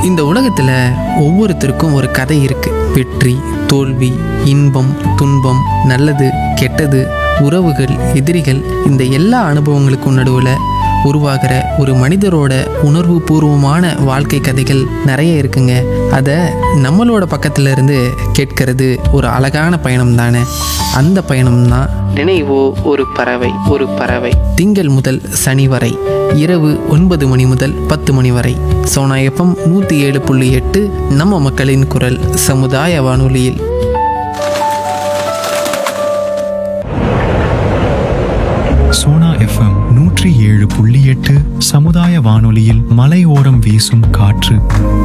இந்த உலகத்தில் ஒவ்வொருத்தருக்கும் ஒரு கதை இருக்கு வெற்றி தோல்வி இன்பம் துன்பம் நல்லது கெட்டது உறவுகள் எதிரிகள் இந்த எல்லா அனுபவங்களுக்கும் நடுவில் உருவாகிற ஒரு மனிதரோட உணர்வு பூர்வமான வாழ்க்கை கதைகள் நிறைய இருக்குங்க அதை நம்மளோட பக்கத்துல இருந்து கேட்கறது ஒரு அழகான பயணம் தானே அந்த பயணம் தான் நினைவோ ஒரு பறவை ஒரு பறவை திங்கள் முதல் சனி வரை இரவு ஒன்பது மணி முதல் பத்து மணி வரை சோனா எஃப்எம் நூற்றி ஏழு புள்ளி எட்டு நம்ம மக்களின் குரல் சமுதாய வானொலியில் சோனா எஃப்எம் நூற்றி ஏழு புள்ளி எட்டு சமுதாய வானொலியில் மலையோரம் வீசும் காற்று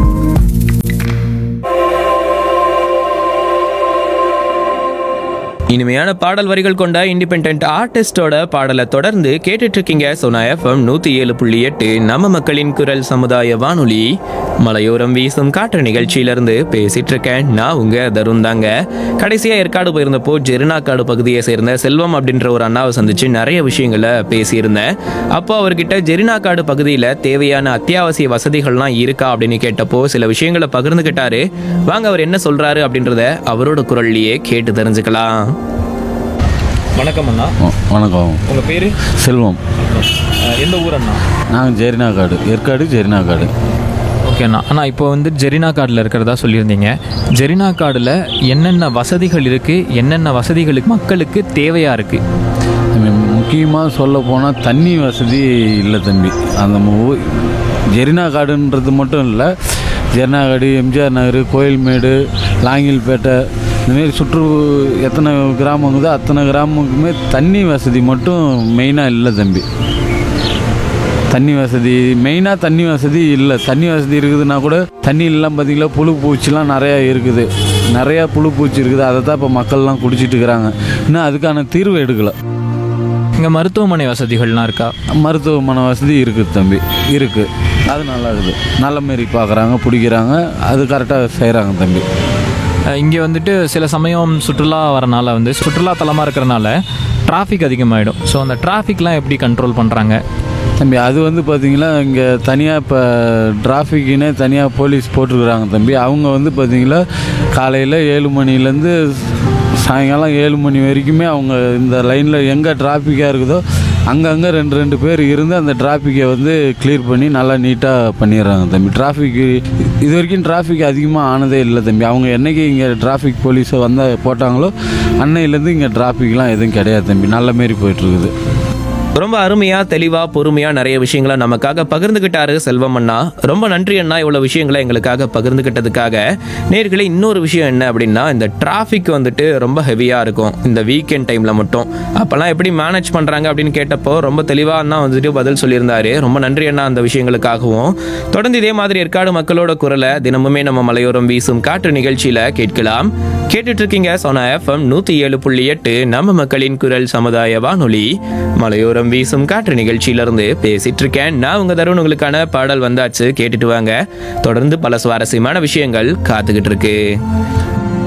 இனிமையான பாடல் வரிகள் கொண்ட இண்டிபெண்ட் ஆர்டிஸ்டோட பாடலை தொடர்ந்து கேட்டுட்டு இருக்கீங்க சோனா எஃப்எம் நூத்தி ஏழு புள்ளி எட்டு நம்ம மக்களின் குரல் சமுதாய வானொலி மலையோரம் வீசும் காற்று நிகழ்ச்சியிலிருந்து பேசிட்டு இருக்கேன் நான் உங்க தருண் தாங்க கடைசியா ஏற்காடு போயிருந்தப்போ ஜெருனாக்காடு பகுதியை சேர்ந்த செல்வம் அப்படின்ற ஒரு அண்ணாவை சந்திச்சு நிறைய விஷயங்களை பேசியிருந்தேன் அப்போ அவர்கிட்ட ஜெரினாக்காடு பகுதியில் தேவையான அத்தியாவசிய வசதிகள்லாம் இருக்கா அப்படின்னு கேட்டப்போ சில விஷயங்களை பகிர்ந்துக்கிட்டாரு வாங்க அவர் என்ன சொல்றாரு அப்படின்றத அவரோட குரல்லையே கேட்டு தெரிஞ்சுக்கலாம் வணக்கம் அண்ணா வ- வணக்கம் உங்க பேரு செல்வம் எந்த ஊர் அண்ணா நாங்கள் ஜெரினாக்காடு ஏற்காடு ஜெரினாக்காடு ஓகே அண்ணா அண்ணா இப்போ வந்து ஜெரினா கார்டில் இருக்கிறதா சொல்லியிருந்தீங்க ஜெரினா கார்டில் என்னென்ன வசதிகள் இருக்குது என்னென்ன வசதிகளுக்கு மக்களுக்கு தேவையாக இருக்குது முக்கியமாக சொல்ல போனால் தண்ணி வசதி இல்லை தம்பி அந்த ஊ- ஜெரினாக்காடுன்றது மட்டும் இல்லை ஜெரினாக்காடு எம்ஜிஆர் நகர் கோயில்மேடு லாங்கில்பேட்டை இந்தமாரி சுற்று எத்தனை கிராமம் இருக்குதோ அத்தனை கிராமத்துக்குமே தண்ணி வசதி மட்டும் மெயினாக இல்லை தம்பி தண்ணி வசதி மெயினாக தண்ணி வசதி இல்லை தண்ணி வசதி இருக்குதுன்னா கூட தண்ணி இல்லாமல் பார்த்தீங்களா புழு பூச்சிலாம் நிறையா இருக்குது நிறையா புழு பூச்சி இருக்குது அதை தான் இப்போ மக்கள்லாம் குடிச்சிட்டு இருக்கிறாங்க இன்னும் அதுக்கான தீர்வு எடுக்கலை இங்கே மருத்துவமனை வசதிகள்லாம் இருக்கா மருத்துவமனை வசதி இருக்குது தம்பி இருக்குது அது நல்லா இருக்குது நல்ல மாரி பார்க்குறாங்க பிடிக்கிறாங்க அது கரெக்டாக செய்கிறாங்க தம்பி இங்கே வந்துட்டு சில சமயம் சுற்றுலா வரனால வந்து சுற்றுலா தலமாக இருக்கிறனால டிராஃபிக் அதிகமாகிடும் ஸோ அந்த டிராஃபிக்லாம் எப்படி கண்ட்ரோல் பண்ணுறாங்க தம்பி அது வந்து பார்த்தீங்களா இங்கே தனியாக இப்போ டிராஃபிக்குன்னே தனியாக போலீஸ் போட்டிருக்கிறாங்க தம்பி அவங்க வந்து பார்த்தீங்களா காலையில் ஏழு மணிலேருந்து சாயங்காலம் ஏழு மணி வரைக்குமே அவங்க இந்த லைனில் எங்கே டிராஃபிக்காக இருக்குதோ அங்கங்கே ரெண்டு ரெண்டு பேர் இருந்து அந்த டிராஃபிக்கை வந்து கிளியர் பண்ணி நல்லா நீட்டாக பண்ணிடுறாங்க தம்பி டிராஃபிக் இது வரைக்கும் டிராஃபிக் அதிகமாக ஆனதே இல்லை தம்பி அவங்க என்னைக்கு இங்கே டிராஃபிக் போலீஸை வந்த போட்டாங்களோ அன்னையிலேருந்து இங்கே டிராஃபிக்லாம் எதுவும் கிடையாது தம்பி நல்ல மாரி போயிட்டுருக்குது ரொம்ப அருமையா தெளிவா பொறுமையா நிறைய விஷயங்களை நமக்காக பகிர்ந்துகிட்டாரு செல்வம் அண்ணா ரொம்ப நன்றி அண்ணா இவ்வளவு விஷயங்களை எங்களுக்காக பகிர்ந்துகிட்டதுக்காக நேர்களே இன்னொரு விஷயம் என்ன அப்படின்னா இந்த டிராஃபிக் வந்துட்டு ரொம்ப ஹெவியா இருக்கும் இந்த வீக்கெண்ட் டைம்ல மட்டும் அப்பெல்லாம் எப்படி மேனேஜ் பண்றாங்க அப்படின்னு கேட்டப்போ ரொம்ப தெளிவா அண்ணா வந்துட்டு பதில் சொல்லியிருந்தாரு ரொம்ப நன்றி அண்ணா அந்த விஷயங்களுக்காகவும் தொடர்ந்து இதே மாதிரி ஏற்காடு மக்களோட குரலை தினமுமே நம்ம மலையோரம் வீசும் காற்று நிகழ்ச்சியில கேட்கலாம் கேட்டுட்டு இருக்கீங்க சோனா எஃப்எம் நூத்தி ஏழு புள்ளி எட்டு நம்ம மக்களின் குரல் சமுதாய வானொலி மலையோரம் வீசும் காற்று நிகழ்ச்சியிலிருந்து பேசிட்டு இருக்கேன் நான் உங்க தருண் உங்களுக்கான பாடல் வந்தாச்சு கேட்டுட்டு வாங்க தொடர்ந்து பல சுவாரஸ்யமான விஷயங்கள் காத்துக்கிட்டு இருக்கு